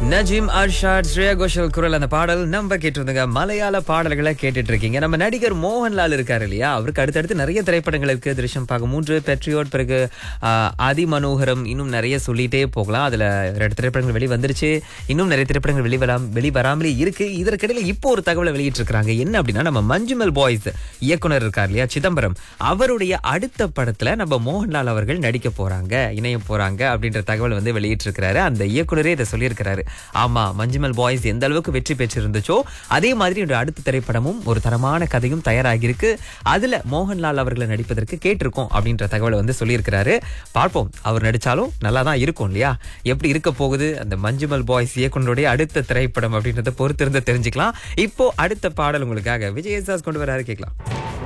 நஜீம் அர்ஷாத் ஸ்ரேயா கோஷல் குரல் அந்த பாடல் நம்ம கேட்டிருந்தோங்க மலையாள பாடல்களை கேட்டுட்டு இருக்கீங்க நம்ம நடிகர் மோகன்லால் இருக்காரு இல்லையா அவருக்கு அடுத்தடுத்து நிறைய திரைப்படங்கள் இருக்கு திருஷ்யம் பார்க்க மூன்று பெட்ரியோட் பிறகு ஆஹ், அதி மனோகரம் இன்னும் நிறைய சொல்லிட்டே போகலாம் அதுல ரெண்டு திரைப்படங்கள் வெளி வந்துருச்சு இன்னும் நிறைய திரைப்படங்கள் வெளிவராம வெளிவராமலே இருக்கு இதற்கிடையில இப்போ ஒரு தகவலை வெளியிட்டிருக்காங்க என்ன அப்படின்னா நம்ம மஞ்சுமல் பாய்ஸ் இயக்குனர் இருக்கார் இல்லையா சிதம்பரம் அவருடைய அடுத்த படத்துல நம்ம மோகன்லால் அவர்கள் நடிக்க போறாங்க இணைய போறாங்க அப்படின்ற தகவல் வந்து வெளியிட்டிருக்கிறாரு அந்த இயக்குனரே இதை சொல்லியிருக்கிறாரு ஆமா மஞ்சுமல் பாய்ஸ் எந்த அளவுக்கு வெற்றி பெற்றிருந்துச்சோ அதே மாதிரி ஒரு அடுத்த திரைப்படமும் ஒரு தரமான கதையும் தயாராகியிருக்கு அதுல மோகன்லால் அவர்களை நடிப்பதற்கு கேட்டிருக்கோம் அப்படின்ற தகவலை வந்து சொல்லியிருக்கிறாரு பார்ப்போம் அவர் நடிச்சாலும் நல்லா தான் இருக்கும் இல்லையா எப்படி இருக்க போகுது அந்த மஞ்சுமல் பாய்ஸ் இயக்குனருடைய அடுத்த திரைப்படம் அப்படின்றத பொறுத்திருந்து தெரிஞ்சுக்கலாம் இப்போ அடுத்த பாடல் உங்களுக்காக விஜயதாஸ் கொண்டு வராரு கேட்கலாம்